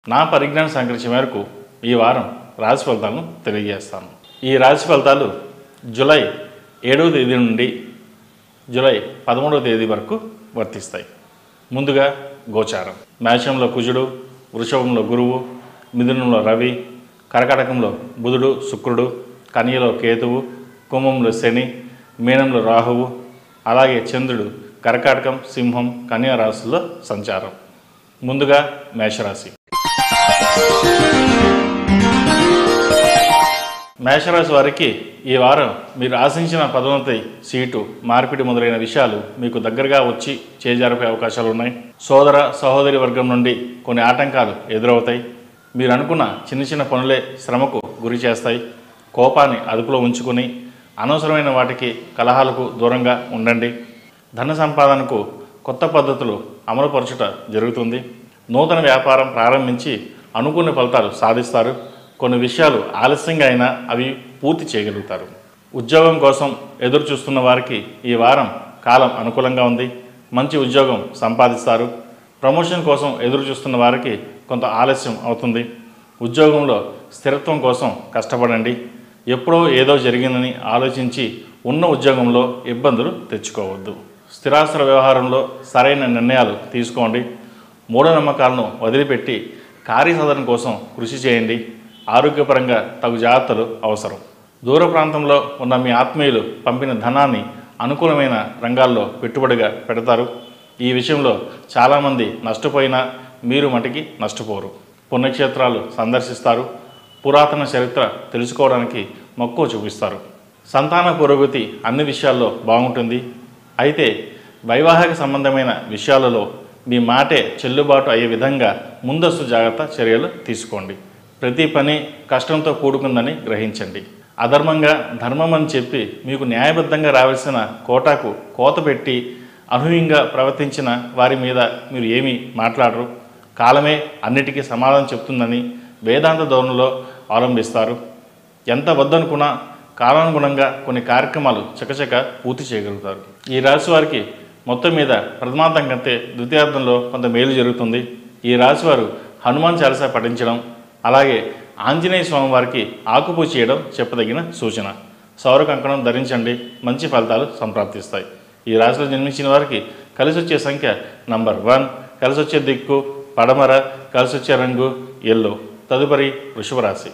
నా పరిజ్ఞాన సంకరించే మేరకు ఈ వారం రాశి ఫలితాలను తెలియజేస్తాను ఈ రాశి ఫలితాలు జూలై ఏడవ తేదీ నుండి జూలై పదమూడవ తేదీ వరకు వర్తిస్తాయి ముందుగా గోచారం మేషంలో కుజుడు వృషభంలో గురువు మిథునంలో రవి కర్కాటకంలో బుధుడు శుక్రుడు కన్యలో కేతువు కుంభంలో శని మీనంలో రాహువు అలాగే చంద్రుడు కర్కాటకం సింహం కన్యా రాశుల్లో సంచారం ముందుగా మేషరాశి మేషరాశి వారికి ఈ వారం మీరు ఆశించిన పదోన్నతి సీటు మార్పిడి మొదలైన విషయాలు మీకు దగ్గరగా వచ్చి చేజారిపోయే అవకాశాలు ఉన్నాయి సోదర సహోదరి వర్గం నుండి కొన్ని ఆటంకాలు ఎదురవుతాయి మీరు అనుకున్న చిన్న చిన్న పనులే శ్రమకు గురి చేస్తాయి కోపాన్ని అదుపులో ఉంచుకుని అనవసరమైన వాటికి కలహాలకు దూరంగా ఉండండి ధన సంపాదనకు కొత్త పద్ధతులు అమలుపరచుట జరుగుతుంది నూతన వ్యాపారం ప్రారంభించి అనుకున్న ఫలితాలు సాధిస్తారు కొన్ని విషయాలు ఆలస్యంగా అయినా అవి పూర్తి చేయగలుగుతారు ఉద్యోగం కోసం ఎదురు చూస్తున్న వారికి ఈ వారం కాలం అనుకూలంగా ఉంది మంచి ఉద్యోగం సంపాదిస్తారు ప్రమోషన్ కోసం ఎదురు చూస్తున్న వారికి కొంత ఆలస్యం అవుతుంది ఉద్యోగంలో స్థిరత్వం కోసం కష్టపడండి ఎప్పుడో ఏదో జరిగిందని ఆలోచించి ఉన్న ఉద్యోగంలో ఇబ్బందులు తెచ్చుకోవద్దు స్థిరాస్తుల వ్యవహారంలో సరైన నిర్ణయాలు తీసుకోండి మూఢనమ్మకాలను వదిలిపెట్టి కార్యసాధన కోసం కృషి చేయండి ఆరోగ్యపరంగా తగు జాగ్రత్తలు అవసరం దూర ప్రాంతంలో ఉన్న మీ ఆత్మీయులు పంపిన ధనాన్ని అనుకూలమైన రంగాల్లో పెట్టుబడిగా పెడతారు ఈ విషయంలో చాలామంది నష్టపోయినా మీరు మటుకి నష్టపోరు పుణ్యక్షేత్రాలు సందర్శిస్తారు పురాతన చరిత్ర తెలుసుకోవడానికి మక్కువ చూపిస్తారు సంతాన పురోగతి అన్ని విషయాల్లో బాగుంటుంది అయితే వైవాహిక సంబంధమైన విషయాలలో మీ మాటే చెల్లుబాటు అయ్యే విధంగా ముందస్తు జాగ్రత్త చర్యలు తీసుకోండి ప్రతి పని కష్టంతో కూడుకుందని గ్రహించండి అధర్మంగా ధర్మం అని చెప్పి మీకు న్యాయబద్ధంగా రావాల్సిన కోటాకు కోత పెట్టి అనూహ్యంగా ప్రవర్తించిన వారి మీద మీరు ఏమీ మాట్లాడరు కాలమే అన్నిటికీ సమాధానం చెప్తుందని వేదాంత ధోరణిలో అవలంబిస్తారు ఎంత వద్దనుకున్నా కాలానుగుణంగా కొన్ని కార్యక్రమాలు చకచక పూర్తి చేయగలుగుతారు ఈ రాశి వారికి మొత్తం మీద ప్రథమార్థం కంటే ద్వితీయార్థంలో కొంత మేలు జరుగుతుంది ఈ రాశి వారు హనుమాన్ చాలీసా పఠించడం అలాగే ఆంజనేయ స్వామి వారికి ఆకుపూజ చేయడం చెప్పదగిన సూచన సౌర కంకణం ధరించండి మంచి ఫలితాలు సంప్రాప్తిస్తాయి ఈ రాశిలో జన్మించిన వారికి కలిసి వచ్చే సంఖ్య నంబర్ వన్ కలిసి వచ్చే దిక్కు పడమర కలిసి వచ్చే రంగు ఎల్లో తదుపరి వృషభ రాశి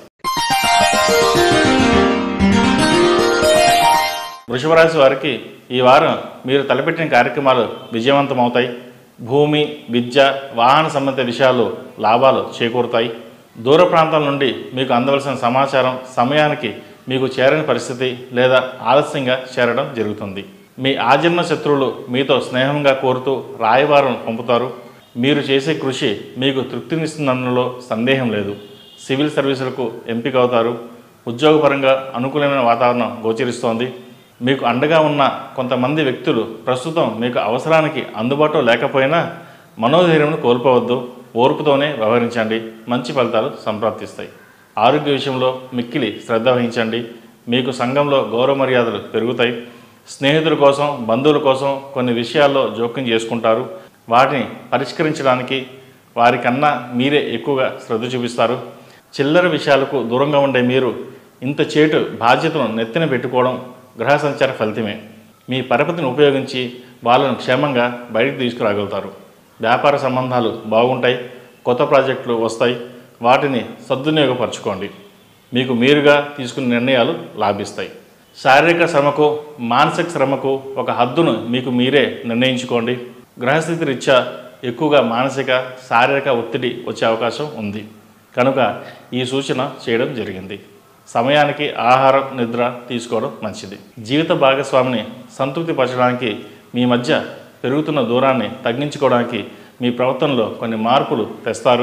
వృషభ రాశి వారికి ఈ వారం మీరు తలపెట్టిన కార్యక్రమాలు విజయవంతమవుతాయి భూమి విద్య వాహన సంబంధిత విషయాలు లాభాలు చేకూరుతాయి దూర ప్రాంతాల నుండి మీకు అందవలసిన సమాచారం సమయానికి మీకు చేరని పరిస్థితి లేదా ఆలస్యంగా చేరడం జరుగుతుంది మీ ఆజన్మ శత్రువులు మీతో స్నేహంగా కోరుతూ రాయబారం పంపుతారు మీరు చేసే కృషి మీకు తృప్తినిస్తుందన్నలో సందేహం లేదు సివిల్ సర్వీసులకు ఎంపిక అవుతారు ఉద్యోగపరంగా అనుకూలమైన వాతావరణం గోచరిస్తోంది మీకు అండగా ఉన్న కొంతమంది వ్యక్తులు ప్రస్తుతం మీకు అవసరానికి అందుబాటులో లేకపోయినా మనోధైర్యంను కోల్పోవద్దు ఓర్పుతోనే వ్యవహరించండి మంచి ఫలితాలు సంప్రాప్తిస్తాయి ఆరోగ్య విషయంలో మిక్కిలి శ్రద్ధ వహించండి మీకు సంఘంలో గౌరవ మర్యాదలు పెరుగుతాయి స్నేహితుల కోసం బంధువుల కోసం కొన్ని విషయాల్లో జోక్యం చేసుకుంటారు వాటిని పరిష్కరించడానికి వారికన్నా మీరే ఎక్కువగా శ్రద్ధ చూపిస్తారు చిల్లర విషయాలకు దూరంగా ఉండే మీరు ఇంత చేటు బాధ్యతను నెత్తిన పెట్టుకోవడం గ్రహ సంచార ఫలితమే మీ పరపతిని ఉపయోగించి వాళ్ళను క్షేమంగా బయటికి తీసుకురాగలుగుతారు వ్యాపార సంబంధాలు బాగుంటాయి కొత్త ప్రాజెక్టులు వస్తాయి వాటిని సద్వినియోగపరచుకోండి మీకు మీరుగా తీసుకునే నిర్ణయాలు లాభిస్తాయి శారీరక శ్రమకు మానసిక శ్రమకు ఒక హద్దును మీకు మీరే నిర్ణయించుకోండి గ్రహస్థితి రీత్యా ఎక్కువగా మానసిక శారీరక ఒత్తిడి వచ్చే అవకాశం ఉంది కనుక ఈ సూచన చేయడం జరిగింది సమయానికి ఆహారం నిద్ర తీసుకోవడం మంచిది జీవిత భాగస్వామిని సంతృప్తిపరచడానికి మీ మధ్య పెరుగుతున్న దూరాన్ని తగ్గించుకోవడానికి మీ ప్రవర్తనలో కొన్ని మార్పులు తెస్తారు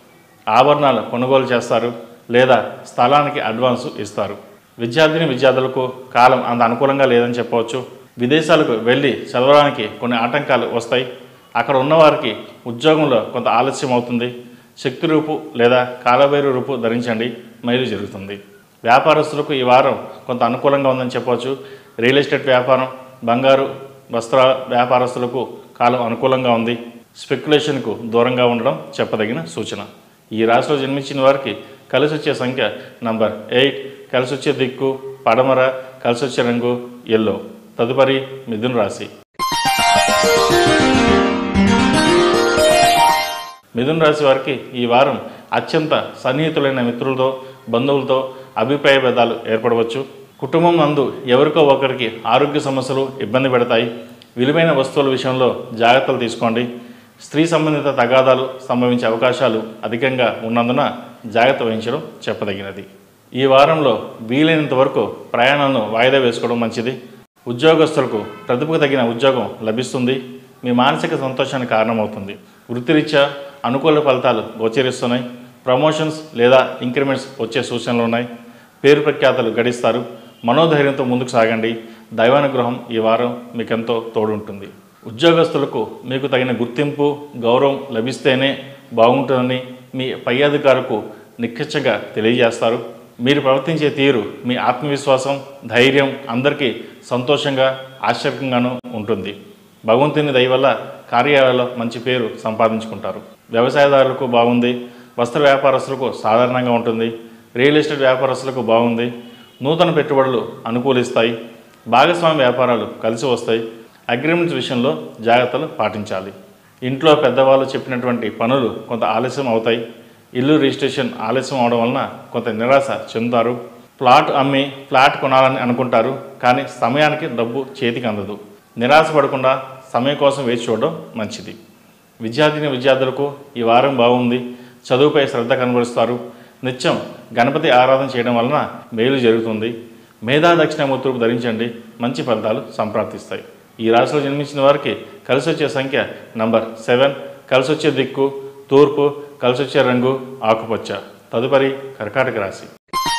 ఆభరణాలు కొనుగోలు చేస్తారు లేదా స్థలానికి అడ్వాన్సు ఇస్తారు విద్యార్థిని విద్యార్థులకు కాలం అంత అనుకూలంగా లేదని చెప్పవచ్చు విదేశాలకు వెళ్ళి చదవడానికి కొన్ని ఆటంకాలు వస్తాయి అక్కడ ఉన్నవారికి ఉద్యోగంలో కొంత ఆలస్యం అవుతుంది శక్తి రూపు లేదా కాలభైరు రూపు ధరించండి మేలు జరుగుతుంది వ్యాపారస్తులకు ఈ వారం కొంత అనుకూలంగా ఉందని చెప్పవచ్చు రియల్ ఎస్టేట్ వ్యాపారం బంగారు వస్త్ర వ్యాపారస్తులకు కాలం అనుకూలంగా ఉంది స్పెక్యులేషన్కు దూరంగా ఉండడం చెప్పదగిన సూచన ఈ రాశిలో జన్మించిన వారికి కలిసి వచ్చే సంఖ్య నంబర్ ఎయిట్ కలిసి వచ్చే దిక్కు పడమర కలిసి వచ్చే రంగు ఎల్లో తదుపరి మిథున రాశి మిథున రాశి వారికి ఈ వారం అత్యంత సన్నిహితులైన మిత్రులతో బంధువులతో అభిప్రాయ భేదాలు ఏర్పడవచ్చు కుటుంబం నందు ఎవరికో ఒకరికి ఆరోగ్య సమస్యలు ఇబ్బంది పెడతాయి విలువైన వస్తువుల విషయంలో జాగ్రత్తలు తీసుకోండి స్త్రీ సంబంధిత తగాదాలు సంభవించే అవకాశాలు అధికంగా ఉన్నందున జాగ్రత్త వహించడం చెప్పదగినది ఈ వారంలో వీలైనంత వరకు ప్రయాణాలను వాయిదా వేసుకోవడం మంచిది ఉద్యోగస్తులకు ప్రతిభకు తగిన ఉద్యోగం లభిస్తుంది మీ మానసిక సంతోషానికి కారణమవుతుంది వృత్తిరీత్యా అనుకూల ఫలితాలు గోచరిస్తున్నాయి ప్రమోషన్స్ లేదా ఇంక్రిమెంట్స్ వచ్చే సూచనలు ఉన్నాయి పేరు ప్రఖ్యాతలు గడిస్తారు మనోధైర్యంతో ముందుకు సాగండి దైవానుగ్రహం ఈ వారం మీకెంతో తోడుంటుంది ఉద్యోగస్తులకు మీకు తగిన గుర్తింపు గౌరవం లభిస్తేనే బాగుంటుందని మీ పై అధికారులకు నిక్కచ్చగా తెలియజేస్తారు మీరు ప్రవర్తించే తీరు మీ ఆత్మవిశ్వాసం ధైర్యం అందరికీ సంతోషంగా ఆశ్చర్యంగానూ ఉంటుంది భగవంతుని దయ వల్ల కార్యాలయాల్లో మంచి పేరు సంపాదించుకుంటారు వ్యవసాయదారులకు బాగుంది వస్త్ర వ్యాపారస్తులకు సాధారణంగా ఉంటుంది రియల్ ఎస్టేట్ వ్యాపారస్తులకు బాగుంది నూతన పెట్టుబడులు అనుకూలిస్తాయి భాగస్వామి వ్యాపారాలు కలిసి వస్తాయి అగ్రిమెంట్స్ విషయంలో జాగ్రత్తలు పాటించాలి ఇంట్లో పెద్దవాళ్ళు చెప్పినటువంటి పనులు కొంత ఆలస్యం అవుతాయి ఇల్లు రిజిస్ట్రేషన్ ఆలస్యం అవడం వలన కొంత నిరాశ చెందుతారు ప్లాట్ అమ్మి ఫ్లాట్ కొనాలని అనుకుంటారు కానీ సమయానికి డబ్బు చేతికి అందదు నిరాశ పడకుండా సమయం కోసం వేచి చూడడం మంచిది విద్యార్థిని విద్యార్థులకు ఈ వారం బాగుంది చదువుపై శ్రద్ధ కనబరుస్తారు నిత్యం గణపతి ఆరాధన చేయడం వలన మేలు జరుగుతుంది మేధా దక్షిణామూర్తులు ధరించండి మంచి ఫలితాలు సంప్రాప్తిస్తాయి ఈ రాశిలో జన్మించిన వారికి కలిసి వచ్చే సంఖ్య నంబర్ సెవెన్ కలిసి వచ్చే దిక్కు తూర్పు కలిసి వచ్చే రంగు ఆకుపచ్చ తదుపరి కర్కాటక రాశి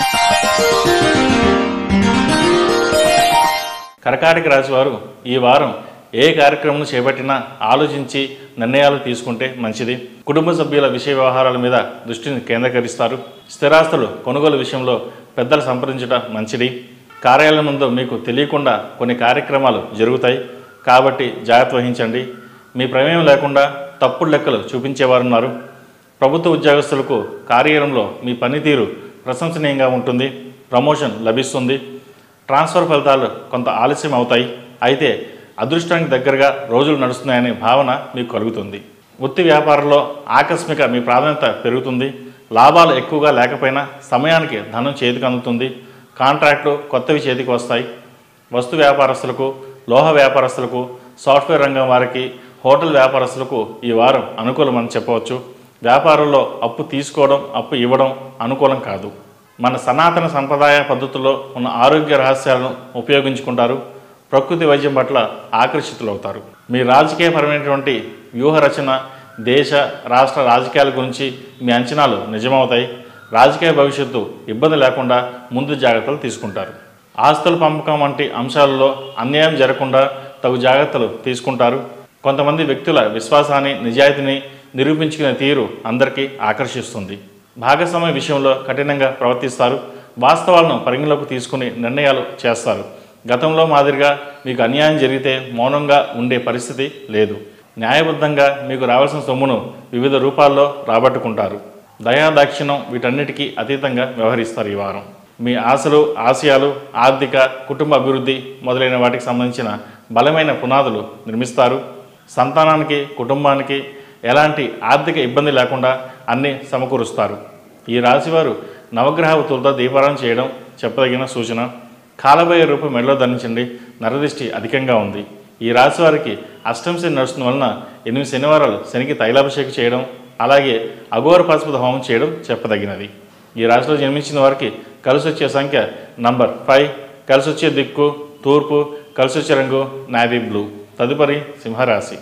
కర్కాటక రాశి వారు ఈ వారం ఏ కార్యక్రమం చేపట్టినా ఆలోచించి నిర్ణయాలు తీసుకుంటే మంచిది కుటుంబ సభ్యుల విషయ వ్యవహారాల మీద దృష్టిని కేంద్రీకరిస్తారు స్థిరాస్తులు కొనుగోలు విషయంలో పెద్దలు సంప్రదించడం మంచిది కార్యాలయం ముందు మీకు తెలియకుండా కొన్ని కార్యక్రమాలు జరుగుతాయి కాబట్టి జాగ్రత్త వహించండి మీ ప్రమేయం లేకుండా తప్పుడు లెక్కలు చూపించేవారున్నారు ప్రభుత్వ ఉద్యోగస్తులకు కార్యాలయంలో మీ పనితీరు ప్రశంసనీయంగా ఉంటుంది ప్రమోషన్ లభిస్తుంది ట్రాన్స్ఫర్ ఫలితాలు కొంత ఆలస్యం అవుతాయి అయితే అదృష్టానికి దగ్గరగా రోజులు నడుస్తున్నాయనే భావన మీకు కలుగుతుంది వృత్తి వ్యాపారంలో ఆకస్మిక మీ ప్రాధాన్యత పెరుగుతుంది లాభాలు ఎక్కువగా లేకపోయినా సమయానికి ధనం చేతికి అందుతుంది కాంట్రాక్టు కొత్తవి చేతికి వస్తాయి వస్తు వ్యాపారస్తులకు లోహ వ్యాపారస్తులకు సాఫ్ట్వేర్ రంగం వారికి హోటల్ వ్యాపారస్తులకు ఈ వారం అనుకూలమని చెప్పవచ్చు వ్యాపారంలో అప్పు తీసుకోవడం అప్పు ఇవ్వడం అనుకూలం కాదు మన సనాతన సంప్రదాయ పద్ధతుల్లో ఉన్న ఆరోగ్య రహస్యాలను ఉపయోగించుకుంటారు ప్రకృతి వైద్యం పట్ల ఆకర్షితులవుతారు మీ రాజకీయపరమైనటువంటి వ్యూహ రచన దేశ రాష్ట్ర రాజకీయాల గురించి మీ అంచనాలు నిజమవుతాయి రాజకీయ భవిష్యత్తు ఇబ్బంది లేకుండా ముందు జాగ్రత్తలు తీసుకుంటారు ఆస్తుల పంపకం వంటి అంశాలలో అన్యాయం జరగకుండా తగు జాగ్రత్తలు తీసుకుంటారు కొంతమంది వ్యక్తుల విశ్వాసాన్ని నిజాయితీని నిరూపించుకునే తీరు అందరికీ ఆకర్షిస్తుంది భాగస్వామ్య విషయంలో కఠినంగా ప్రవర్తిస్తారు వాస్తవాలను పరిగణలోకి తీసుకుని నిర్ణయాలు చేస్తారు గతంలో మాదిరిగా మీకు అన్యాయం జరిగితే మౌనంగా ఉండే పరిస్థితి లేదు న్యాయబద్ధంగా మీకు రావాల్సిన సొమ్మును వివిధ రూపాల్లో రాబట్టుకుంటారు దయాదాక్షిణ్యం వీటన్నిటికీ అతీతంగా వ్యవహరిస్తారు ఈ వారం మీ ఆశలు ఆశయాలు ఆర్థిక కుటుంబ అభివృద్ధి మొదలైన వాటికి సంబంధించిన బలమైన పునాదులు నిర్మిస్తారు సంతానానికి కుటుంబానికి ఎలాంటి ఆర్థిక ఇబ్బంది లేకుండా అన్నీ సమకూరుస్తారు ఈ రాశివారు నవగ్రహ ఉతులతో దీపారాధన చేయడం చెప్పదగిన సూచన కాలభయ రూపం మెడలో ధరించండి నరదిష్టి అధికంగా ఉంది ఈ రాశి వారికి అష్టం శని నడుస్తున్న వలన ఎనిమిది శనివారాలు శనికి తైలాభిషేకం చేయడం అలాగే అఘోర పశుపతి హోమం చేయడం చెప్పదగినది ఈ రాశిలో జన్మించిన వారికి కలిసి వచ్చే సంఖ్య నంబర్ ఫైవ్ కలిసి వచ్చే దిక్కు తూర్పు కలిసి వచ్చే రంగు నావీ బ్లూ తదుపరి సింహరాశి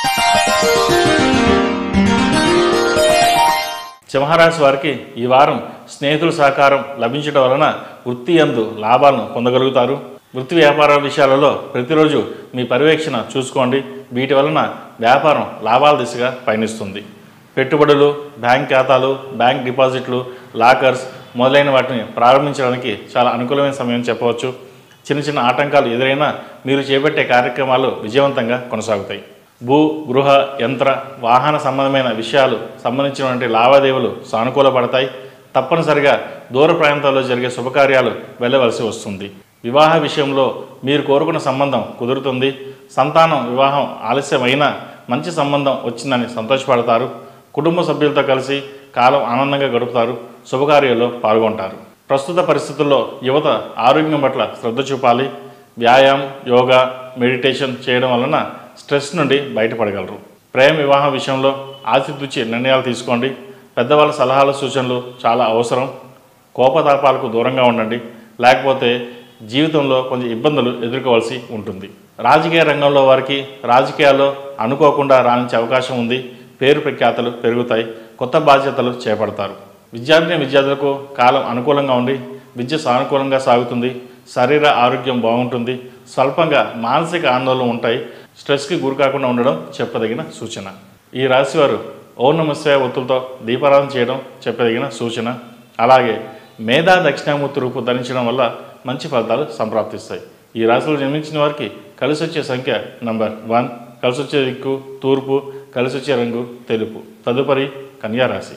సింహరాశి వారికి ఈ వారం స్నేహితుల సహకారం లభించడం వలన వృత్తి యందు లాభాలను పొందగలుగుతారు వృత్తి వ్యాపార విషయాలలో ప్రతిరోజు మీ పర్యవేక్షణ చూసుకోండి వీటి వలన వ్యాపారం లాభాల దిశగా పయనిస్తుంది పెట్టుబడులు బ్యాంక్ ఖాతాలు బ్యాంక్ డిపాజిట్లు లాకర్స్ మొదలైన వాటిని ప్రారంభించడానికి చాలా అనుకూలమైన సమయం చెప్పవచ్చు చిన్న చిన్న ఆటంకాలు ఎదురైనా మీరు చేపట్టే కార్యక్రమాలు విజయవంతంగా కొనసాగుతాయి భూ గృహ యంత్ర వాహన సంబంధమైన విషయాలు సంబంధించినటువంటి లావాదేవీలు సానుకూలపడతాయి తప్పనిసరిగా దూర ప్రాంతాల్లో జరిగే శుభకార్యాలు వెళ్ళవలసి వస్తుంది వివాహ విషయంలో మీరు కోరుకున్న సంబంధం కుదురుతుంది సంతానం వివాహం ఆలస్యమైనా మంచి సంబంధం వచ్చిందని సంతోషపడతారు కుటుంబ సభ్యులతో కలిసి కాలం ఆనందంగా గడుపుతారు శుభకార్యాల్లో పాల్గొంటారు ప్రస్తుత పరిస్థితుల్లో యువత ఆరోగ్యం పట్ల శ్రద్ధ చూపాలి వ్యాయామం యోగా మెడిటేషన్ చేయడం వలన స్ట్రెస్ నుండి బయటపడగలరు ప్రేమ వివాహం విషయంలో ఆచితూచి నిర్ణయాలు తీసుకోండి పెద్దవాళ్ళ సలహాలు సూచనలు చాలా అవసరం కోపతాపాలకు దూరంగా ఉండండి లేకపోతే జీవితంలో కొంచెం ఇబ్బందులు ఎదుర్కోవాల్సి ఉంటుంది రాజకీయ రంగంలో వారికి రాజకీయాల్లో అనుకోకుండా రాణించే అవకాశం ఉంది పేరు ప్రఖ్యాతలు పెరుగుతాయి కొత్త బాధ్యతలు చేపడతారు విద్యార్థిని విద్యార్థులకు కాలం అనుకూలంగా ఉండి విద్య సానుకూలంగా సాగుతుంది శరీర ఆరోగ్యం బాగుంటుంది స్వల్పంగా మానసిక ఆందోళనలు ఉంటాయి స్ట్రెస్కి గురికాకుండా ఉండడం చెప్పదగిన సూచన ఈ రాశివారు ఓం నమస్య ఒత్తులతో దీపారాధన చేయడం చెప్పదగిన సూచన అలాగే మేధా దక్షిణామూర్తి రూపు ధరించడం వల్ల మంచి ఫలితాలు సంప్రాప్తిస్తాయి ఈ రాశిలో జన్మించిన వారికి కలిసి వచ్చే సంఖ్య నంబర్ వన్ కలిసి వచ్చే దిక్కు తూర్పు కలిసి వచ్చే రంగు తెలుపు తదుపరి కన్యా రాశి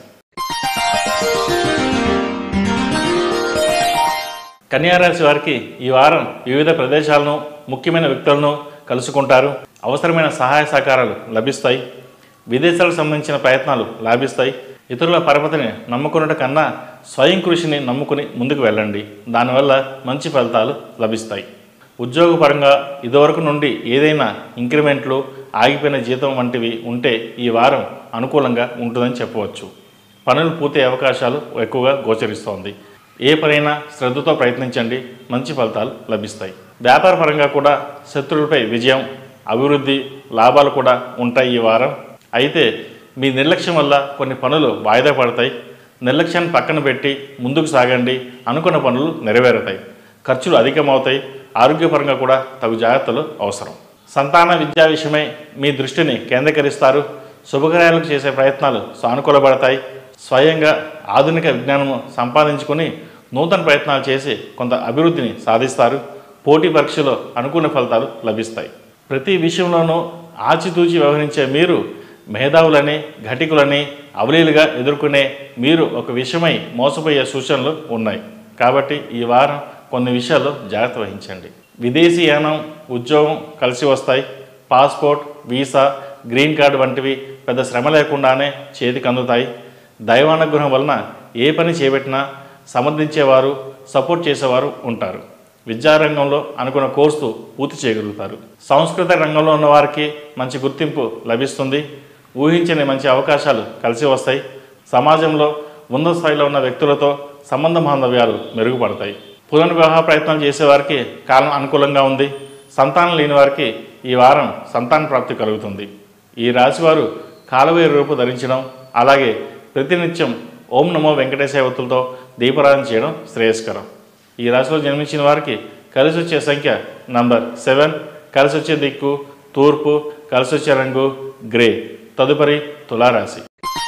కన్యారాశి వారికి ఈ వారం వివిధ ప్రదేశాలను ముఖ్యమైన వ్యక్తులను కలుసుకుంటారు అవసరమైన సహాయ సహకారాలు లభిస్తాయి విదేశాలకు సంబంధించిన ప్రయత్నాలు లాభిస్తాయి ఇతరుల పరపతిని నమ్ముకున్నట కన్నా స్వయం కృషిని నమ్ముకుని ముందుకు వెళ్ళండి దానివల్ల మంచి ఫలితాలు లభిస్తాయి ఉద్యోగపరంగా ఇదివరకు నుండి ఏదైనా ఇంక్రిమెంట్లు ఆగిపోయిన జీతం వంటివి ఉంటే ఈ వారం అనుకూలంగా ఉంటుందని చెప్పవచ్చు పనులు పూర్తి అవకాశాలు ఎక్కువగా గోచరిస్తోంది ఏ పనైనా శ్రద్ధతో ప్రయత్నించండి మంచి ఫలితాలు లభిస్తాయి వ్యాపార పరంగా కూడా శత్రువులపై విజయం అభివృద్ధి లాభాలు కూడా ఉంటాయి ఈ వారం అయితే మీ నిర్లక్ష్యం వల్ల కొన్ని పనులు వాయిదా పడతాయి నిర్లక్ష్యాన్ని పక్కన పెట్టి ముందుకు సాగండి అనుకున్న పనులు నెరవేరుతాయి ఖర్చులు అధికమవుతాయి ఆరోగ్యపరంగా కూడా తగు జాగ్రత్తలు అవసరం సంతాన విద్యా విషయమై మీ దృష్టిని కేంద్రీకరిస్తారు శుభకార్యాలకు చేసే ప్రయత్నాలు సానుకూలపడతాయి స్వయంగా ఆధునిక విజ్ఞానము సంపాదించుకొని నూతన ప్రయత్నాలు చేసి కొంత అభివృద్ధిని సాధిస్తారు పోటీ పరీక్షలో అనుకున్న ఫలితాలు లభిస్తాయి ప్రతి విషయంలోనూ ఆచితూచి వ్యవహరించే మీరు మేధావులని ఘటికులని అవలీలుగా ఎదుర్కొనే మీరు ఒక విషయమై మోసపోయే సూచనలు ఉన్నాయి కాబట్టి ఈ వారం కొన్ని విషయాల్లో జాగ్రత్త వహించండి విదేశీ యానం ఉద్యోగం కలిసి వస్తాయి పాస్పోర్ట్ వీసా గ్రీన్ కార్డు వంటివి పెద్ద శ్రమ లేకుండానే చేతికి అందుతాయి దైవానుగ్రహం వలన ఏ పని చేపట్టినా సమర్థించేవారు సపోర్ట్ చేసేవారు ఉంటారు విద్యారంగంలో అనుకున్న కోర్సు పూర్తి చేయగలుగుతారు సాంస్కృతిక రంగంలో ఉన్న వారికి మంచి గుర్తింపు లభిస్తుంది ఊహించని మంచి అవకాశాలు కలిసి వస్తాయి సమాజంలో ఉన్నత స్థాయిలో ఉన్న వ్యక్తులతో సంబంధ బాంధవ్యాలు మెరుగుపడతాయి పునర్వివాహ ప్రయత్నం చేసేవారికి కాలం అనుకూలంగా ఉంది సంతానం లేని వారికి ఈ వారం సంతాన ప్రాప్తి కలుగుతుంది ఈ రాశివారు కాలవేరు రూపు ధరించడం అలాగే ప్రతినిత్యం ఓం నమో వెంకటేశ్వర ఒత్తులతో దీపారాధన చేయడం శ్రేయస్కరం ఈ రాశిలో జన్మించిన వారికి కలిసి వచ్చే సంఖ్య నంబర్ సెవెన్ కలిసి వచ్చే దిక్కు తూర్పు కలిసి వచ్చే రంగు గ్రే తదుపరి తులారాశి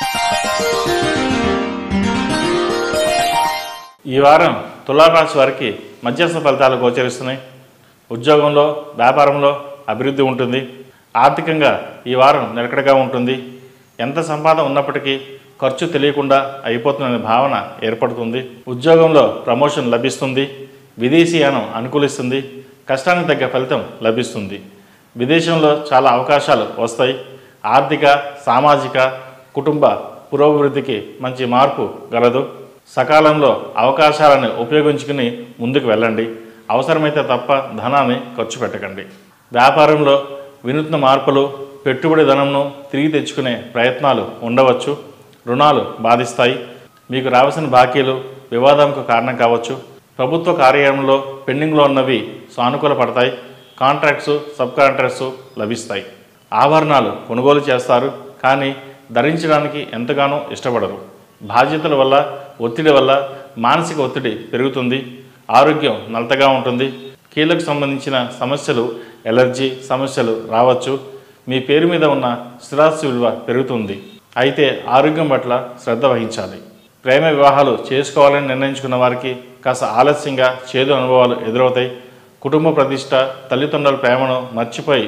ఈ వారం తులారాశి వారికి మధ్యస్థ ఫలితాలు గోచరిస్తున్నాయి ఉద్యోగంలో వ్యాపారంలో అభివృద్ధి ఉంటుంది ఆర్థికంగా ఈ వారం నిలకడగా ఉంటుంది ఎంత సంపాదన ఉన్నప్పటికీ ఖర్చు తెలియకుండా అయిపోతుందనే భావన ఏర్పడుతుంది ఉద్యోగంలో ప్రమోషన్ లభిస్తుంది విదేశీయానం అనుకూలిస్తుంది కష్టానికి తగ్గ ఫలితం లభిస్తుంది విదేశంలో చాలా అవకాశాలు వస్తాయి ఆర్థిక సామాజిక కుటుంబ పురోభివృద్ధికి మంచి మార్పు గలదు సకాలంలో అవకాశాలను ఉపయోగించుకుని ముందుకు వెళ్ళండి అవసరమైతే తప్ప ధనాన్ని ఖర్చు పెట్టకండి వ్యాపారంలో వినూత్న మార్పులు పెట్టుబడి ధనంను తిరిగి తెచ్చుకునే ప్రయత్నాలు ఉండవచ్చు రుణాలు బాధిస్తాయి మీకు రావాల్సిన బాకీలు వివాదంకు కారణం కావచ్చు ప్రభుత్వ కార్యాలయంలో పెండింగ్లో ఉన్నవి సానుకూల పడతాయి కాంట్రాక్ట్స్ సబ్ కాంట్రాక్ట్స్ లభిస్తాయి ఆభరణాలు కొనుగోలు చేస్తారు కానీ ధరించడానికి ఎంతగానో ఇష్టపడరు బాధ్యతల వల్ల ఒత్తిడి వల్ల మానసిక ఒత్తిడి పెరుగుతుంది ఆరోగ్యం నలతగా ఉంటుంది కీళ్ళకు సంబంధించిన సమస్యలు ఎలర్జీ సమస్యలు రావచ్చు మీ పేరు మీద ఉన్న స్థిరాస్తి విలువ పెరుగుతుంది అయితే ఆరోగ్యం పట్ల శ్రద్ధ వహించాలి ప్రేమ వివాహాలు చేసుకోవాలని నిర్ణయించుకున్న వారికి కాస్త ఆలస్యంగా చేదు అనుభవాలు ఎదురవుతాయి కుటుంబ ప్రతిష్ట తల్లిదండ్రుల ప్రేమను మర్చిపోయి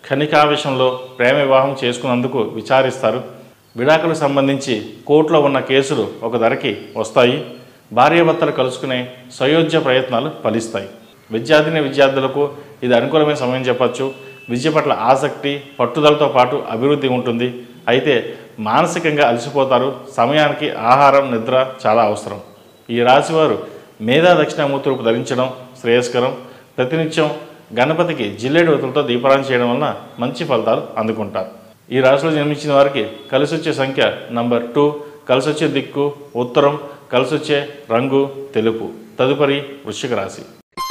క్షణికావేశంలో ప్రేమ వివాహం చేసుకున్నందుకు విచారిస్తారు విడాకులకు సంబంధించి కోర్టులో ఉన్న కేసులు ఒక ధరకి వస్తాయి భార్యాభర్తలు కలుసుకునే సయోధ్య ప్రయత్నాలు ఫలిస్తాయి విద్యార్థిని విద్యార్థులకు ఇది అనుకూలమైన సమయం చెప్పచ్చు విద్య పట్ల ఆసక్తి పట్టుదలతో పాటు అభివృద్ధి ఉంటుంది అయితే మానసికంగా అలసిపోతారు సమయానికి ఆహారం నిద్ర చాలా అవసరం ఈ రాశివారు మేధా దక్షిణామూర్తులకు ధరించడం శ్రేయస్కరం ప్రతినిత్యం గణపతికి జిల్లేడు వతులతో దీపారాధన చేయడం వలన మంచి ఫలితాలు అందుకుంటారు ఈ రాశిలో జన్మించిన వారికి కలిసి వచ్చే సంఖ్య నంబర్ టూ కలిసి వచ్చే దిక్కు ఉత్తరం కలిసి వచ్చే రంగు తెలుపు తదుపరి వృశ్చిక రాశి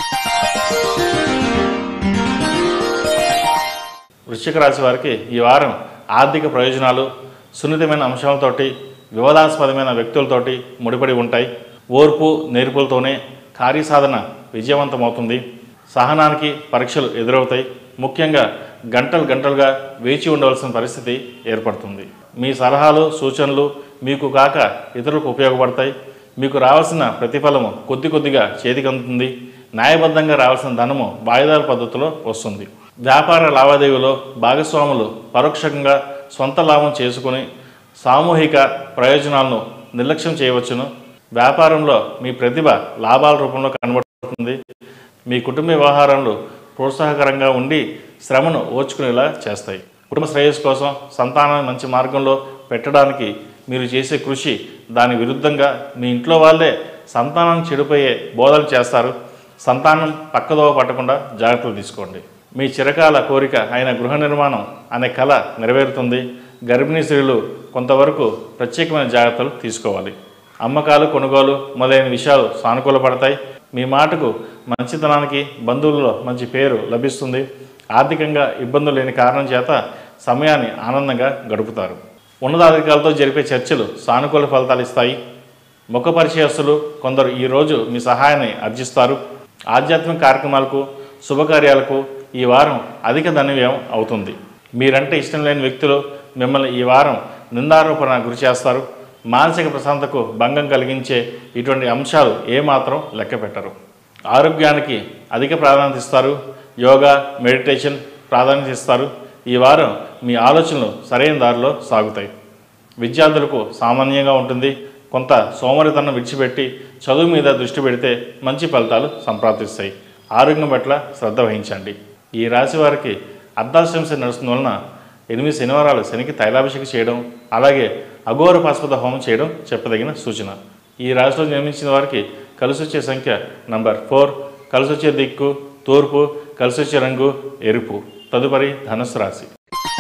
వృశ్చిక రాశి వారికి ఈ వారం ఆర్థిక ప్రయోజనాలు సున్నితమైన అంశాలతోటి వివాదాస్పదమైన వ్యక్తులతోటి ముడిపడి ఉంటాయి ఓర్పు నేర్పులతోనే కార్యసాధన విజయవంతమవుతుంది సహనానికి పరీక్షలు ఎదురవుతాయి ముఖ్యంగా గంటలు గంటలుగా వేచి ఉండవలసిన పరిస్థితి ఏర్పడుతుంది మీ సలహాలు సూచనలు మీకు కాక ఇతరులకు ఉపయోగపడతాయి మీకు రావాల్సిన ప్రతిఫలము కొద్ది కొద్దిగా చేతికి అందుతుంది న్యాయబద్ధంగా రావాల్సిన ధనము వాయిదాల పద్ధతిలో వస్తుంది వ్యాపార లావాదేవీలో భాగస్వాములు పరోక్షంగా సొంత లాభం చేసుకుని సామూహిక ప్రయోజనాలను నిర్లక్ష్యం చేయవచ్చును వ్యాపారంలో మీ ప్రతిభ లాభాల రూపంలో కనబడుతుంది మీ కుటుంబ వ్యవహారంలో ప్రోత్సాహకరంగా ఉండి శ్రమను ఓర్చుకునేలా చేస్తాయి కుటుంబ శ్రేయస్సు కోసం సంతానాన్ని మంచి మార్గంలో పెట్టడానికి మీరు చేసే కృషి దాని విరుద్ధంగా మీ ఇంట్లో వాళ్ళే సంతానం చెడిపోయే బోధలు చేస్తారు సంతానం పక్కదోవ పట్టకుండా జాగ్రత్తలు తీసుకోండి మీ చిరకాల కోరిక అయిన గృహ నిర్మాణం అనే కళ నెరవేరుతుంది గర్భిణీ స్త్రీలు కొంతవరకు ప్రత్యేకమైన జాగ్రత్తలు తీసుకోవాలి అమ్మకాలు కొనుగోలు మొదలైన విషయాలు సానుకూలపడతాయి మీ మాటకు మంచితనానికి బంధువుల్లో మంచి పేరు లభిస్తుంది ఆర్థికంగా ఇబ్బందులు లేని కారణం చేత సమయాన్ని ఆనందంగా గడుపుతారు ఉన్నతాధికారులతో జరిపే చర్చలు సానుకూల ఫలితాలు ఇస్తాయి ముఖ పరిచయస్తులు కొందరు ఈరోజు మీ సహాయాన్ని అర్జిస్తారు ఆధ్యాత్మిక కార్యక్రమాలకు శుభకార్యాలకు ఈ వారం అధిక ధనవ్యయం అవుతుంది మీరంటే ఇష్టం లేని వ్యక్తులు మిమ్మల్ని ఈ వారం నిందారోపణ గురి చేస్తారు మానసిక ప్రశాంతకు భంగం కలిగించే ఇటువంటి అంశాలు ఏమాత్రం లెక్క పెట్టరు ఆరోగ్యానికి అధిక ప్రాధాన్యత ఇస్తారు యోగా మెడిటేషన్ ప్రాధాన్యత ఇస్తారు ఈ వారం మీ ఆలోచనలు సరైన దారిలో సాగుతాయి విద్యార్థులకు సామాన్యంగా ఉంటుంది కొంత సోమరితనం విడిచిపెట్టి చదువు మీద దృష్టి పెడితే మంచి ఫలితాలు సంప్రాప్తిస్తాయి ఆరోగ్యం పట్ల శ్రద్ధ వహించండి ఈ రాశి వారికి అర్ధాశ్రంశ నడుస్తున్న వలన ఎనిమిది శనివారాలు శనికి తైలాభిషేకం చేయడం అలాగే అఘోర పాస్పద హోమం చేయడం చెప్పదగిన సూచన ఈ రాశిలో జన్మించిన వారికి కలిసి వచ్చే సంఖ్య నంబర్ ఫోర్ కలిసి వచ్చే దిక్కు తూర్పు కలిసి వచ్చే రంగు ఎరుపు తదుపరి ధనుసు రాశి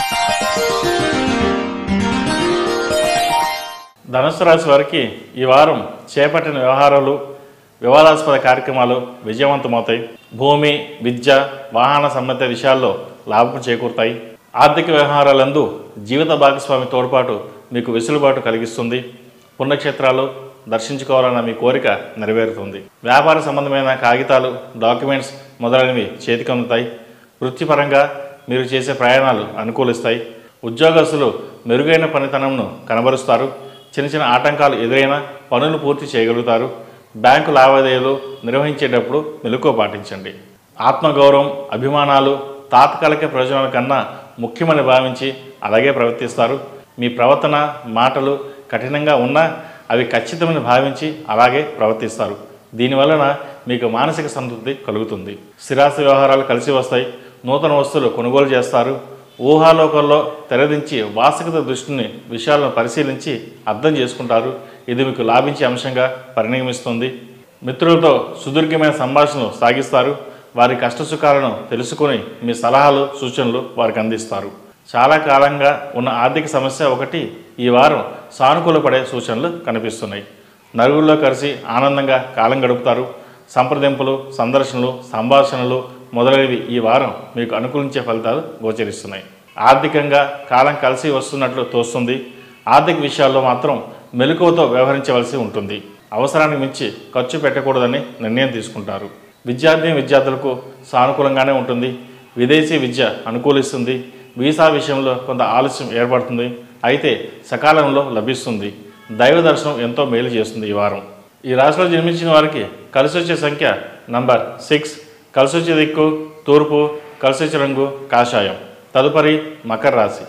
ధనుసు రాశి వారికి ఈ వారం చేపట్టిన వ్యవహారాలు వివాదాస్పద కార్యక్రమాలు విజయవంతమవుతాయి భూమి విద్య వాహన సంబంధిత విషయాల్లో లాభం చేకూరుతాయి ఆర్థిక వ్యవహారాలందు జీవిత భాగస్వామి తోడ్పాటు మీకు వెసులుబాటు కలిగిస్తుంది పుణ్యక్షేత్రాలు దర్శించుకోవాలన్న మీ కోరిక నెరవేరుతుంది వ్యాపార సంబంధమైన కాగితాలు డాక్యుమెంట్స్ మొదలైనవి చేతికి అందుతాయి వృత్తిపరంగా మీరు చేసే ప్రయాణాలు అనుకూలిస్తాయి ఉద్యోగస్తులు మెరుగైన పనితనంను కనబరుస్తారు చిన్న చిన్న ఆటంకాలు ఎదురైనా పనులు పూర్తి చేయగలుగుతారు బ్యాంకు లావాదేవీలు నిర్వహించేటప్పుడు మెలకువ పాటించండి ఆత్మగౌరవం అభిమానాలు తాత్కాలిక ప్రయోజనాల కన్నా ముఖ్యమని భావించి అలాగే ప్రవర్తిస్తారు మీ ప్రవర్తన మాటలు కఠినంగా ఉన్నా అవి ఖచ్చితమని భావించి అలాగే ప్రవర్తిస్తారు దీనివలన మీకు మానసిక సంతృప్తి కలుగుతుంది స్థిరాస్తి వ్యవహారాలు కలిసి వస్తాయి నూతన వస్తువులు కొనుగోలు చేస్తారు ఊహాలోకంలో తెరదించి వాస్తవికత దృష్టిని విషయాలను పరిశీలించి అర్థం చేసుకుంటారు ఇది మీకు లాభించే అంశంగా పరిణమిస్తుంది మిత్రులతో సుదీర్ఘమైన సంభాషణలు సాగిస్తారు వారి కష్టసుఖాలను తెలుసుకొని మీ సలహాలు సూచనలు వారికి అందిస్తారు చాలా కాలంగా ఉన్న ఆర్థిక సమస్య ఒకటి ఈ వారం సానుకూలపడే సూచనలు కనిపిస్తున్నాయి నలుగురిలో కలిసి ఆనందంగా కాలం గడుపుతారు సంప్రదింపులు సందర్శనలు సంభాషణలు మొదలైనవి ఈ వారం మీకు అనుకూలించే ఫలితాలు గోచరిస్తున్నాయి ఆర్థికంగా కాలం కలిసి వస్తున్నట్లు తోస్తుంది ఆర్థిక విషయాల్లో మాత్రం మెలకువతో వ్యవహరించవలసి ఉంటుంది అవసరానికి మించి ఖర్చు పెట్టకూడదని నిర్ణయం తీసుకుంటారు విద్యార్థి విద్యార్థులకు సానుకూలంగానే ఉంటుంది విదేశీ విద్య అనుకూలిస్తుంది వీసా విషయంలో కొంత ఆలస్యం ఏర్పడుతుంది అయితే సకాలంలో లభిస్తుంది దైవ దర్శనం ఎంతో మేలు చేస్తుంది ఈ వారం ఈ రాశిలో జన్మించిన వారికి కలిసి వచ్చే సంఖ్య నంబర్ సిక్స్ కలిసి వచ్చే దిక్కు తూర్పు కలిసి వచ్చే రంగు కాషాయం తదుపరి మకర రాశి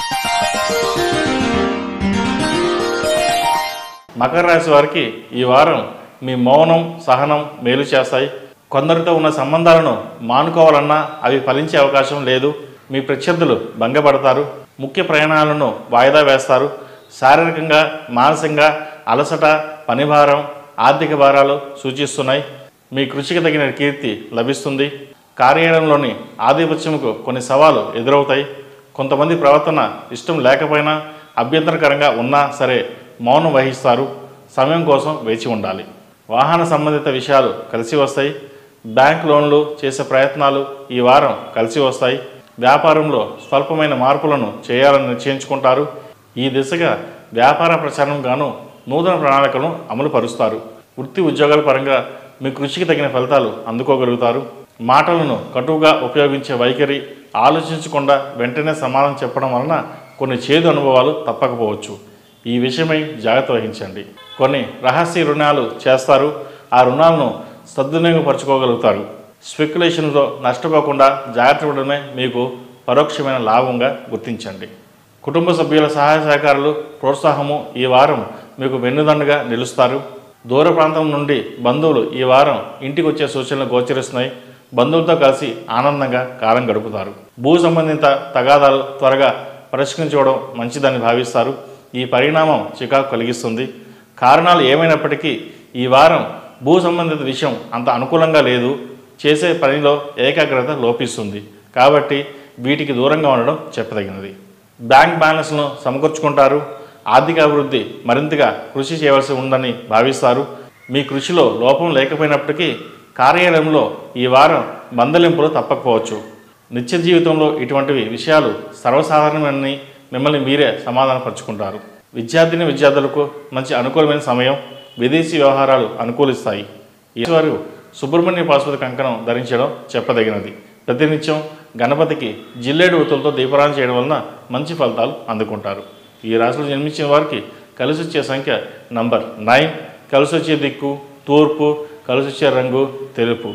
మకర రాశి వారికి ఈ వారం మీ మౌనం సహనం మేలు చేస్తాయి కొందరితో ఉన్న సంబంధాలను మానుకోవాలన్నా అవి ఫలించే అవకాశం లేదు మీ ప్రత్యర్థులు భంగపడతారు ముఖ్య ప్రయాణాలను వాయిదా వేస్తారు శారీరకంగా మానసికంగా అలసట పనిభారం ఆర్థిక భారాలు సూచిస్తున్నాయి మీ కృషికి తగిన కీర్తి లభిస్తుంది కార్యాలయంలోని ఆధిపత్యముకు కొన్ని సవాలు ఎదురవుతాయి కొంతమంది ప్రవర్తన ఇష్టం లేకపోయినా అభ్యంతరకరంగా ఉన్నా సరే మౌనం వహిస్తారు సమయం కోసం వేచి ఉండాలి వాహన సంబంధిత విషయాలు కలిసి వస్తాయి బ్యాంక్ లోన్లు చేసే ప్రయత్నాలు ఈ వారం కలిసి వస్తాయి వ్యాపారంలో స్వల్పమైన మార్పులను చేయాలని నిశ్చయించుకుంటారు ఈ దిశగా వ్యాపార ప్రచారం గాను నూతన ప్రణాళికలను అమలు పరుస్తారు వృత్తి ఉద్యోగాల పరంగా మీ కృషికి తగిన ఫలితాలు అందుకోగలుగుతారు మాటలను కటువుగా ఉపయోగించే వైఖరి ఆలోచించకుండా వెంటనే సమాధానం చెప్పడం వలన కొన్ని చేదు అనుభవాలు తప్పకపోవచ్చు ఈ విషయమై జాగ్రత్త వహించండి కొన్ని రహస్య రుణాలు చేస్తారు ఆ రుణాలను సద్వినియోగపరచుకోగలుగుతారు స్పెక్యులేషన్తో నష్టపోకుండా జాగ్రత్త పడడమే మీకు పరోక్షమైన లాభంగా గుర్తించండి కుటుంబ సభ్యుల సహాయ సహకారాలు ప్రోత్సాహము ఈ వారం మీకు వెన్నుదండగా నిలుస్తారు దూర ప్రాంతం నుండి బంధువులు ఈ వారం ఇంటికి వచ్చే సూచనలు గోచరిస్తున్నాయి బంధువులతో కలిసి ఆనందంగా కాలం గడుపుతారు భూ సంబంధిత తగాదాలు త్వరగా పరిష్కరించుకోవడం మంచిదని భావిస్తారు ఈ పరిణామం చికాకు కలిగిస్తుంది కారణాలు ఏమైనప్పటికీ ఈ వారం భూ సంబంధిత విషయం అంత అనుకూలంగా లేదు చేసే పనిలో ఏకాగ్రత లోపిస్తుంది కాబట్టి వీటికి దూరంగా ఉండడం చెప్పదగినది బ్యాంక్ బ్యాలెన్స్ను సమకూర్చుకుంటారు ఆర్థిక అభివృద్ధి మరింతగా కృషి చేయవలసి ఉందని భావిస్తారు మీ కృషిలో లోపం లేకపోయినప్పటికీ కార్యాలయంలో ఈ వారం మందలింపులు తప్పకపోవచ్చు నిత్య జీవితంలో ఇటువంటివి విషయాలు సర్వసాధారణమని మిమ్మల్ని మీరే సమాధానపరుచుకుంటారు విద్యార్థిని విద్యార్థులకు మంచి అనుకూలమైన సమయం విదేశీ వ్యవహారాలు అనుకూలిస్తాయి ఈశ్వరు సుబ్రహ్మణ్య పాశుపతి కంకణం ధరించడం చెప్పదగినది ప్రతినిత్యం గణపతికి జిల్లేడు ఉతులతో దీపారాధన చేయడం వలన మంచి ఫలితాలు అందుకుంటారు ఈ రాశిలో జన్మించిన వారికి కలిసి వచ్చే సంఖ్య నంబర్ నైన్ కలిసి వచ్చే దిక్కు తూర్పు కలిసి వచ్చే రంగు తెలుపు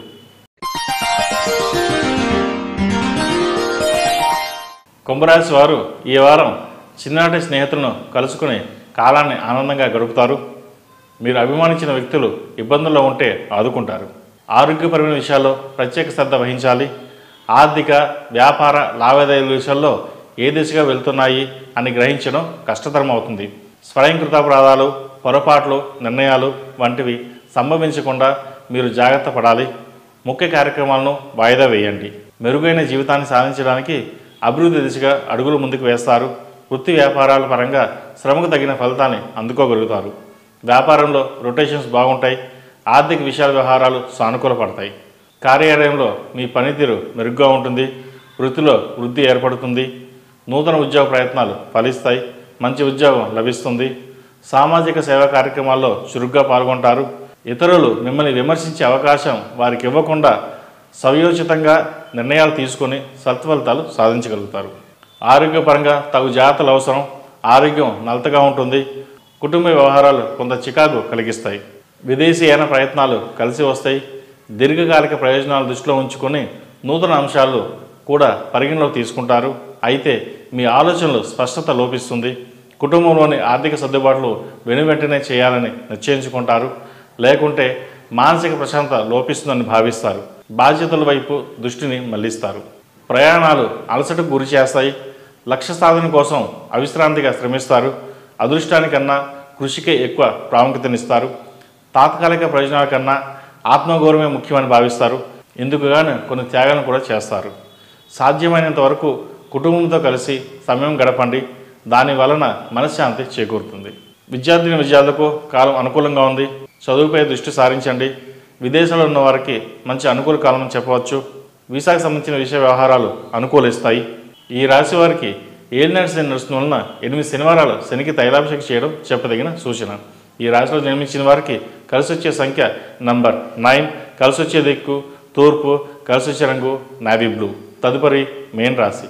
కుంభరాశి వారు ఈ వారం చిన్ననాటి స్నేహితులను కలుసుకుని కాలాన్ని ఆనందంగా గడుపుతారు మీరు అభిమానించిన వ్యక్తులు ఇబ్బందుల్లో ఉంటే ఆదుకుంటారు ఆరోగ్యపరమైన విషయాల్లో ప్రత్యేక శ్రద్ధ వహించాలి ఆర్థిక వ్యాపార లావాదేవీల విషయాల్లో ఏ దిశగా వెళ్తున్నాయి అని గ్రహించడం కష్టతరం అవుతుంది స్వయంకృతాపరాధాలు పొరపాట్లు నిర్ణయాలు వంటివి సంభవించకుండా మీరు జాగ్రత్త పడాలి ముఖ్య కార్యక్రమాలను వాయిదా వేయండి మెరుగైన జీవితాన్ని సాధించడానికి అభివృద్ధి దిశగా అడుగులు ముందుకు వేస్తారు వృత్తి వ్యాపారాల పరంగా శ్రమకు తగిన ఫలితాన్ని అందుకోగలుగుతారు వ్యాపారంలో రొటేషన్స్ బాగుంటాయి ఆర్థిక విషయాల వ్యవహారాలు సానుకూలపడతాయి కార్యాలయంలో మీ పనితీరు మెరుగ్గా ఉంటుంది వృత్తిలో వృద్ధి ఏర్పడుతుంది నూతన ఉద్యోగ ప్రయత్నాలు ఫలిస్తాయి మంచి ఉద్యోగం లభిస్తుంది సామాజిక సేవా కార్యక్రమాల్లో చురుగ్గా పాల్గొంటారు ఇతరులు మిమ్మల్ని విమర్శించే అవకాశం వారికి ఇవ్వకుండా సవయోచితంగా నిర్ణయాలు తీసుకొని సత్ఫలితాలు సాధించగలుగుతారు ఆరోగ్యపరంగా తగు జాగ్రత్తలు అవసరం ఆరోగ్యం నలతగా ఉంటుంది కుటుంబ వ్యవహారాలు కొంత చికాకు కలిగిస్తాయి విదేశీయాన ప్రయత్నాలు కలిసి వస్తాయి దీర్ఘకాలిక ప్రయోజనాలు దృష్టిలో ఉంచుకొని నూతన అంశాలు కూడా పరిగణలోకి తీసుకుంటారు అయితే మీ ఆలోచనలు స్పష్టత లోపిస్తుంది కుటుంబంలోని ఆర్థిక సర్దుబాట్లు వెనువెంటనే చేయాలని నిశ్చయించుకుంటారు లేకుంటే మానసిక ప్రశాంతత లోపిస్తుందని భావిస్తారు బాధ్యతల వైపు దృష్టిని మళ్లిస్తారు ప్రయాణాలు అలసటకు గురి చేస్తాయి లక్ష్య సాధన కోసం అవిశ్రాంతిగా శ్రమిస్తారు అదృష్టానికన్నా కృషికే ఎక్కువ ప్రాముఖ్యతనిస్తారు తాత్కాలిక ప్రయోజనాల కన్నా ఆత్మగౌరవమే ముఖ్యమని భావిస్తారు ఇందుకు గాను కొన్ని త్యాగాలను కూడా చేస్తారు సాధ్యమైనంత వరకు కుటుంబంతో కలిసి సమయం గడపండి దాని వలన మనశ్శాంతి చేకూరుతుంది విద్యార్థిని విద్యార్థులకు కాలం అనుకూలంగా ఉంది చదువుపై దృష్టి సారించండి విదేశాల్లో ఉన్న వారికి మంచి అనుకూల కాలం అని చెప్పవచ్చు వీసాకు సంబంధించిన విషయ వ్యవహారాలు అనుకూలిస్తాయి ఈ రాశి వారికి ఏలినాటి శని నడుస్తున్న వలన ఎనిమిది శనివారాలు శనికి తైలాభిషేకం చేయడం చెప్పదగిన సూచన ఈ రాశిలో జన్మించిన వారికి కలిసి వచ్చే సంఖ్య నంబర్ నైన్ కలిసి వచ్చే దిక్కు తూర్పు కలిసి వచ్చే రంగు నావీ బ్లూ తదుపరి మెయిన్ రాశి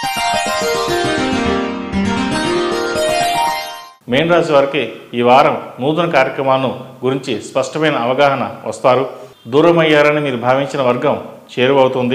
మెయిన్ రాశి వారికి ఈ వారం నూతన కార్యక్రమాలను గురించి స్పష్టమైన అవగాహన వస్తారు దూరం అయ్యారని మీరు భావించిన వర్గం చేరువవుతుంది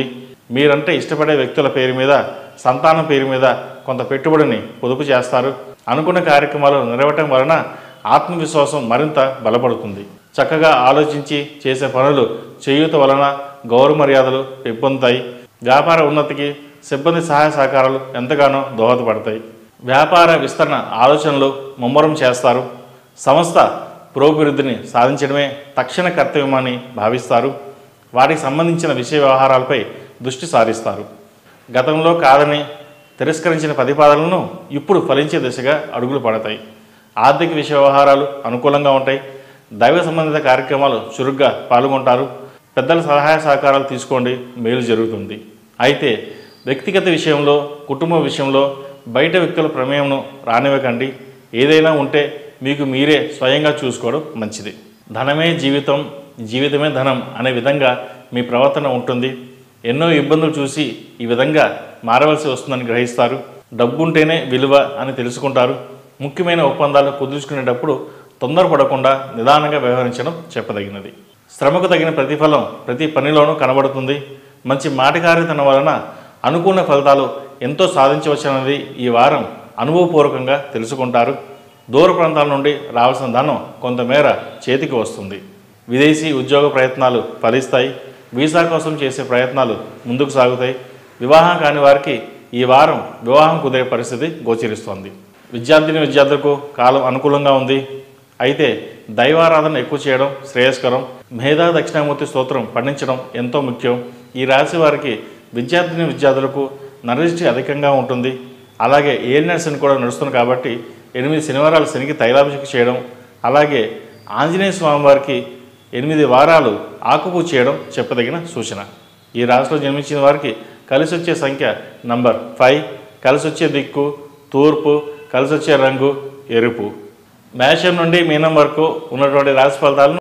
మీరంటే ఇష్టపడే వ్యక్తుల పేరు మీద సంతానం పేరు మీద కొంత పెట్టుబడిని పొదుపు చేస్తారు అనుకున్న కార్యక్రమాలు నెరవేరటం వలన ఆత్మవిశ్వాసం మరింత బలపడుతుంది చక్కగా ఆలోచించి చేసే పనులు చేయూత వలన గౌరవ మర్యాదలు పెంపొందుతాయి వ్యాపార ఉన్నతికి సిబ్బంది సహాయ సహకారాలు ఎంతగానో దోహదపడతాయి వ్యాపార విస్తరణ ఆలోచనలు ముమ్మరం చేస్తారు సంస్థ పురోభివృద్ధిని సాధించడమే తక్షణ కర్తవ్యమని భావిస్తారు వాటికి సంబంధించిన విషయ వ్యవహారాలపై దృష్టి సారిస్తారు గతంలో కాదని తిరస్కరించిన ప్రతిపాదనలను ఇప్పుడు ఫలించే దిశగా అడుగులు పడతాయి ఆర్థిక విషయ వ్యవహారాలు అనుకూలంగా ఉంటాయి దైవ సంబంధిత కార్యక్రమాలు చురుగ్గా పాల్గొంటారు పెద్దల సహాయ సహకారాలు తీసుకోండి మేలు జరుగుతుంది అయితే వ్యక్తిగత విషయంలో కుటుంబ విషయంలో బయట వ్యక్తుల ప్రమేయంను రానివ్వకండి ఏదైనా ఉంటే మీకు మీరే స్వయంగా చూసుకోవడం మంచిది ధనమే జీవితం జీవితమే ధనం అనే విధంగా మీ ప్రవర్తన ఉంటుంది ఎన్నో ఇబ్బందులు చూసి ఈ విధంగా మారవలసి వస్తుందని గ్రహిస్తారు డబ్బుంటేనే విలువ అని తెలుసుకుంటారు ముఖ్యమైన ఒప్పందాలు కుదుర్చుకునేటప్పుడు తొందరపడకుండా నిదానంగా వ్యవహరించడం చెప్పదగినది శ్రమకు తగిన ప్రతిఫలం ప్రతి పనిలోనూ కనబడుతుంది మంచి మాటకారితనం వలన అనుకున్న ఫలితాలు ఎంతో సాధించవచ్చన్నది ఈ వారం అనుభవపూర్వకంగా తెలుసుకుంటారు దూర ప్రాంతాల నుండి రావాల్సిన ధనం కొంతమేర చేతికి వస్తుంది విదేశీ ఉద్యోగ ప్రయత్నాలు ఫలిస్తాయి వీసా కోసం చేసే ప్రయత్నాలు ముందుకు సాగుతాయి వివాహం కాని వారికి ఈ వారం వివాహం కుదిరే పరిస్థితి గోచరిస్తోంది విద్యార్థిని విద్యార్థులకు కాలం అనుకూలంగా ఉంది అయితే దైవారాధన ఎక్కువ చేయడం శ్రేయస్కరం మేధా దక్షిణామూర్తి స్తోత్రం పండించడం ఎంతో ముఖ్యం ఈ రాశి వారికి విద్యార్థిని విద్యార్థులకు నరదృష్టి అధికంగా ఉంటుంది అలాగే ఏలిన శని కూడా నడుస్తుంది కాబట్టి ఎనిమిది శనివారాలు శనికి తైలాభిషేకం చేయడం అలాగే ఆంజనేయ స్వామి వారికి ఎనిమిది వారాలు ఆకుపూ చేయడం చెప్పదగిన సూచన ఈ రాశిలో జన్మించిన వారికి కలిసి వచ్చే సంఖ్య నంబర్ ఫైవ్ కలిసి వచ్చే దిక్కు తూర్పు కలిసి వచ్చే రంగు ఎరుపు మేషం నుండి మీనం వరకు ఉన్నటువంటి రాశి ఫలితాలను